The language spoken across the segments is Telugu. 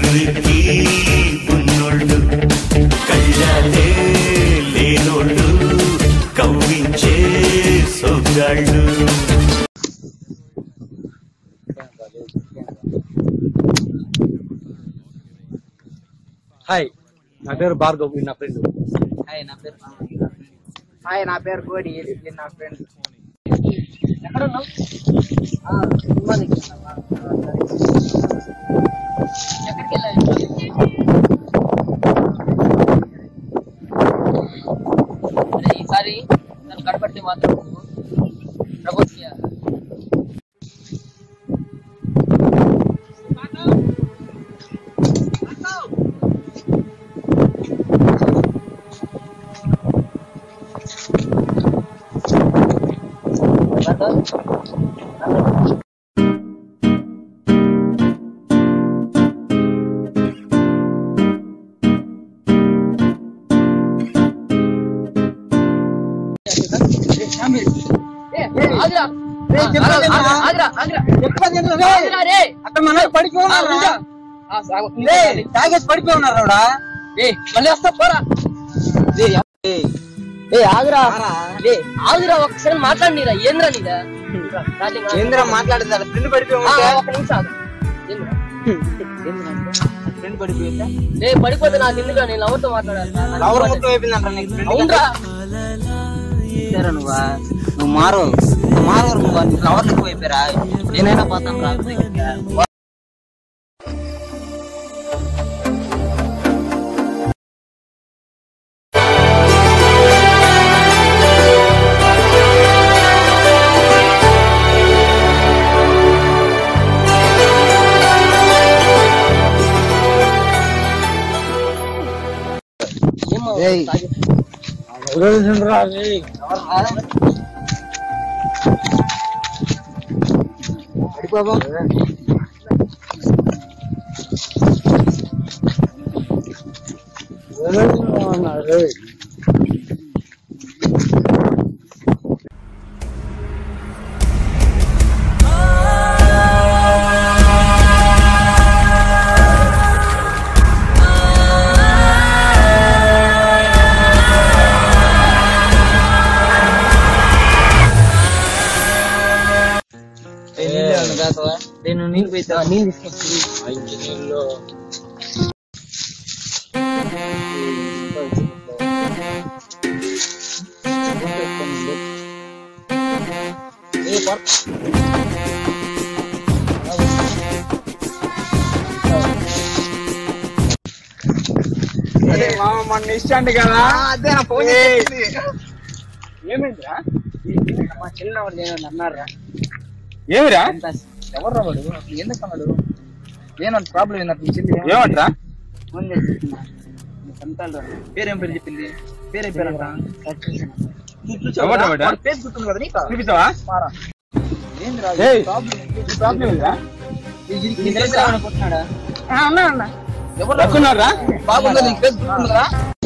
ఊరికి ఉన్నోళ్ళు కళ్ళాలే లేనోళ్ళు కవ్వించే సొగ్గాళ్ళు హాయ్ నా పేరు భార్గవ్ ఈ నా ఫ్రెండ్ హాయ్ నా పేరు హాయ్ నా పేరు కోడి ఇది నా ఫ్రెండ్ ఎక్కడ ఉన్నావు ఆ, సినిమా దగ్గర ఉన్నావా? ఆ, సరే. ఎక్కడికి వెళ్ళాలి అరే, ఈసారి నన్ను కడపట్టి మాత్రం ప్రపోజ్ చేయాలి ఆగ్రా ఆగ్రా ఆగ్రా ఆగ్రా రే అక్కడ మన పడిపోయినారా తాగేసి పడిపోయి ఉన్నారా ఏ మళ్ళీ వస్తా పోరా ఏ ఆగురా ఏ ఆగురా ఒకసారి మాట్లాడినీరా ఏంద్రా నీదా ఏంద్ర మాట్లాడేది ఫ్రెండ్ పడిపోయి ఆ, ఉంటే ఒక్క నిమిషం ఆగు. ఏందిరా? ఏందిరా అంటే? ఫ్రెండ్ పడిపోయిందా ఏ పడిపోతే నాకు ఎందుకు నేను ఎవరితో మాట్లాడాలి లవర్ మొత్తం అయిపోయిందంట నీకు ఫ్రెండ్ అవునరా ఇచ్చారా నువ్వా నువ్వు మారు నువ్వు మారు నువ్వు నీకు లవర్ ఎక్కువ అయిపోయారా నేనైనా పోతాను రా ఏమో, ఏయ్. తాగి- నేను నీళ్ళు పోయితే ఆ, నీళ్ళు తీసుకొచ్చి అదే మామ మొన్న ఇష్టండి కదా అదే నా ఫోన్ ఏమైందిరా మా చెల్లిన వాళ్ళు ఏమన్నా అన్నారా ఏమిరా ఎవర్రా వాడు అసలు ఎందుకు అన్నాడు నేను ప్రాబ్లం ఏంటంటే మీ చెల్లి ఏమంటరా ఫోన్ చేసి చెప్తున్నా మీ సంతాలు పేరేం పేరు చెప్పింది పేరేం పేరు అంటరా ఎవడ్రా వాడు? పేరు గుర్తుంది కదా నీకు చూపిస్తావా మారా ఏందిరా ఏయ్. ప్రాబ్లం ప్రాబ్లం ఏందిరా నీకు తెలుసా అనుకుంటున్నాడా అన్నా అన్న ఎవరు ఎక్కడున్నారా బాగుందా నీకు పేరు గుర్తుందా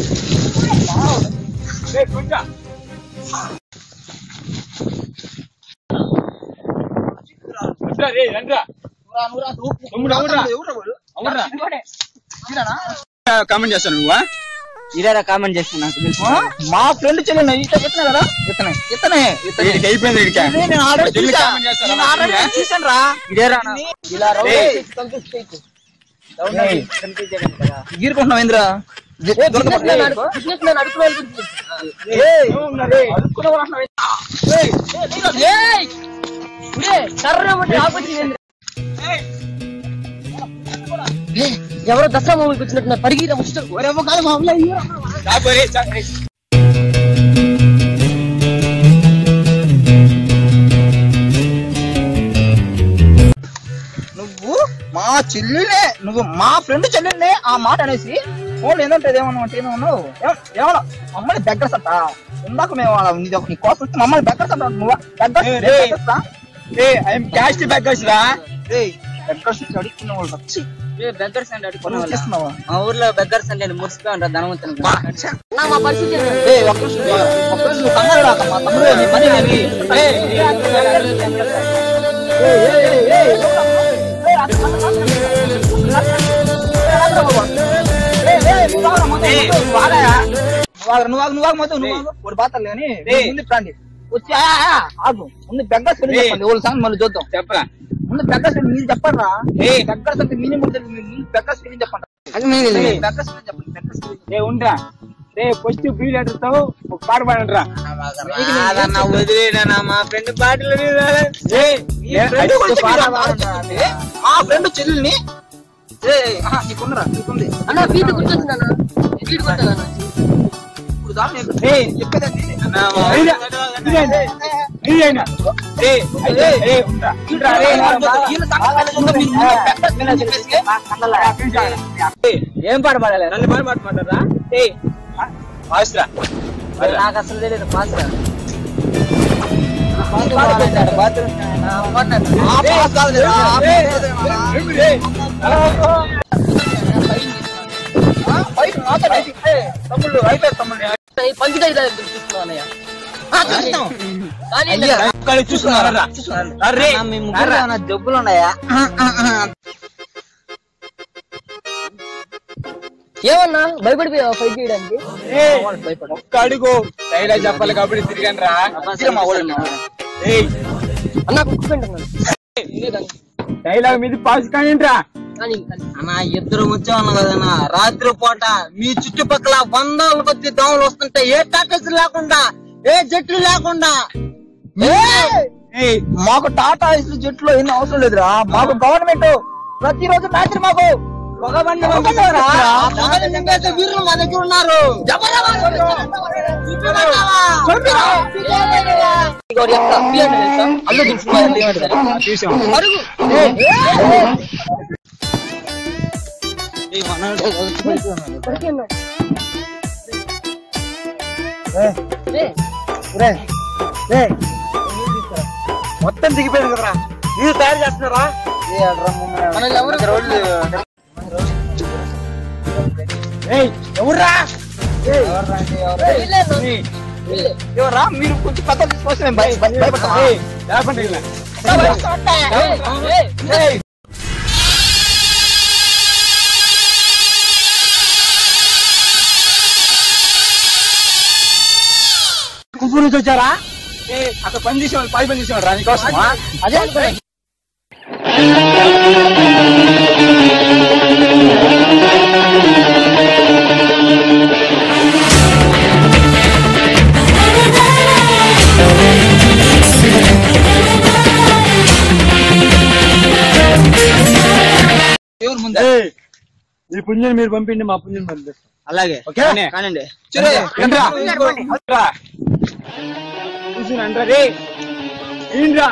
కామెంట్ చేస్తాను నువ్వా ఇదేరా కామెంట్ చేస్తున్నా మా ఫ్రెండ్ చెల్లి ఇట్లా చెప్పినా కదా ఇతనే ఇతనే వీడికి అయిపోయింది వీడికి నేను ఆల్రెడీ చెల్లి చూసా comment చేస్తారా? నేను ఆల్రెడీ వీడికా? చూసాను రా ఇదేరా ఇలా ఏయ్. గీరుకుంటున్నావు ఏంద్రా ఎవరో దసరా మూవీకి వచ్చినట్టు పరిగిరా ముచ్చట చాకోరి, చాకోరి. నువ్వు మా చెల్లినే నువ్వు మా ఫ్రెండ్ చెల్లెల్ని ఆ మాట అనేసి ఫోన్ ఏంటంటే ఏమన్నా అంటే ఏమన్నావు ఏమ- ఏమన్నా మమ్మల్ని దగ్గర సత్తా ఇందాక మేము వాళ్ళ నీది ఒక నీ కోసం వస్తే మమ్మల్ని దగ్గర సత్తా నువ్వు దగ్గర ఏయ్, దగ్గర ఏయ్. సత్తా? ఏయ్, ఐఎమ్ క్యాస్ట్ బ్యాకర్స్ రా ఏయ్, దగ్గర సత్తా అడుక్కున్న వాళ్ళు వచ్చి బెగ్గర్స్ అంటే అడుగుతున్న పనులు వాళ్ళ? చేస్తున్నావా మా ఊర్లో బెగ్గర్స్ అంటే మురిసిపోయి ఉంటారు ధనవంతులు బా, ఛ. ఏయ్, ఒక్క నిమిషం, ఒక్క నిమిషం, నువ్వు కంగారు పడకు, మా తమ్ముడు నీ పని అది. ఏయ్, ఏయ్, ఏయ్, ఏయ్, ఏయ్, ఏయ్, నువ్వు ఆగాయా? నువ్వు ఆగు, నువ్వు ఆగు, నువ్వు ఆగు మొత్తం, నువ్వు ఆగు. వాడు బాతలు కానీ ముందు రండి వచ్చి ఆ, ఆ, ఆ, ఆగు ముందు బెగ్గర్స్ వెళ్ళి చెప్పండి వాళ్ళ సంగతి మళ్ళీ చూద్దాం చెప్పరా ముందు బెగ్గర్స్ వెళ్ళి మీరు చెప్పండి ఏయ్. బెగ్గర్స్ అంటే మీనింగ్ కూడా తెలియదు. మీరు ముందు బెగ్గర్స్ వెళ్ళి చెప్పండి అది మేము వెళ్ళి. ఏయ్, బెగ్గర్స్ వెళ్ళి చెప్పండి బెగ్గర్స్ వెళ్ళి రే ఉండరా రే ఫస్ట్ బీ లెటర్ తో ఒక పాట పాడండి రా రాదన్న, వదిలేయడన్నా, మా ఫ్రెండ్ పాటలు ఫ్రెండ్ గురించి మీరు ఆలోచించండి. మా ఫ్రెండ్ చెల్లిని ఏ, ఆహా, నీకున్నరా నీకుంది అన్న బీట్ గుర్తొచ్చింది అన్న బీట్ గుర్తుంది ఇప్పుడు దాకా నేను ఏయ్. చెప్పేదండి ఇదే, ఇదేంటి? ఇదేనా? రే, అయితే, రే, ఉండరా. ఉండరా, రే, వీళ్ళ సంగతి మళ్ళీ చూద్దాం. మీరు ముందు బెగ్గర్స్ వెళ్ళి చెప్పేసి ఏయ్, ఏం పాట పాడాలి నన్ను పాట పాడమంటారా ఏయ్ ఆశ్రా నాకు అసలు తెలియదు పాస్ రా ఆ పాస్ కాదు లేదా? ఆ పాస్ కాదు లేదా? ఆ, బయట మాట్లాడు. ఏ, తమ్ముళ్ళు అయిపోయింది తమ్ముళ్ళు పంకిట గుర్తిస్తున్నావు అన్నయ్య చూస్తాం. కానీ అయ్యా, చూస్తున్నారా అరే అన్న, మీ ముగ్గురు ఏమైనా జబ్బులు ఉన్నాయా ఏమన్నా భయపడిపోయావా ఫైట్ చేయడానికి ఒక్క అడుగు డైలాగ్ చెప్పాలి కాబట్టి తిరిగాను రా తిరిగి మా ఊళ్ళో. ఏయ్ అన్న కుక్క పెంటున్నాను డైలాగ్ మీద పాస్ కానీ రా కానీ కానీ అన్న ఇద్దరు వచ్చామన్న కదన్న రాత్రి పూట మీ చుట్టుపక్కల వందల కొద్ది దోమలు వస్తుంటే ఏ టాటస్ లేకుండా ఏ జట్లు లేకుండా ఏయ్ మాకు టాటా ఇసులు జట్లో ఏం అవసరం లేదురా మాకు గవర్నమెంట్ ప్రతిరోజు రాత్రి మాకు పొగబండి పంపిస్తారా? ఆ పొగలు నింపేసే వీరులు మా దగ్గర ఉన్నారు చూపిమంటావా? ఇంకోటి చెప్తా బి అంటే తెలుసా అల్లు దించుకో అంటే ఏమంటారు చూసాం పరుగు పరుగు అన్నాడు. ఏ, మొత్తం దిగిపోయింది కదరా మీరు తయారు చేస్తున్నారా మనల్ని ఎవరు ఏయ్ ఎవర్రా వీళ్ళే అన్న. ఏయ్, వీళ్ళే. ఎవరా మీరు కొంచెం పెద్ద తీసుకొస్తే మేము భయ- భయ- భయపడతామా? ఏయ్, లేపండి ఇలా. ఏయ్, ఏయ్. కుప్పు నుంచి వచ్చారా ఏయ్, అక్కడ పని చేసేవాళ్ళు పై పని చేసేవాళ్ళు రా నీకోసమా అదే అనుకున్నాను ఎవరు ముందు ఏయ్, ఈ పుణ్యం మీరు పంపిండి మా పుణ్యం పంపిస్తాం అలాగే ఓకే కానండి చూడే, రండ్రా. రా. కూర్చుని రండ్రా రే. ఏంట్రా?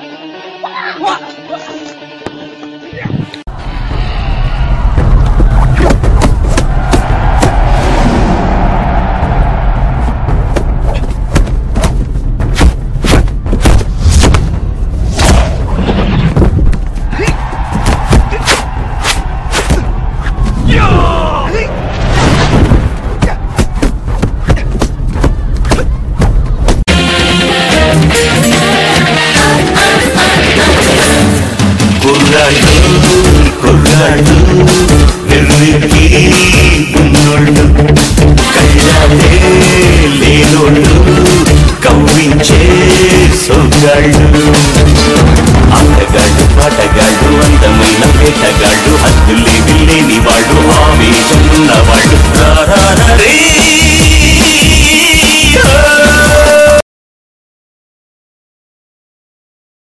కుర్రాళ్ళు కుర్రాళ్ళు వెర్రికి ఉన్నోళ్ళు కళ్ళాలే లేనోళ్ళు కవ్వించే సొగ్గాళ్ళు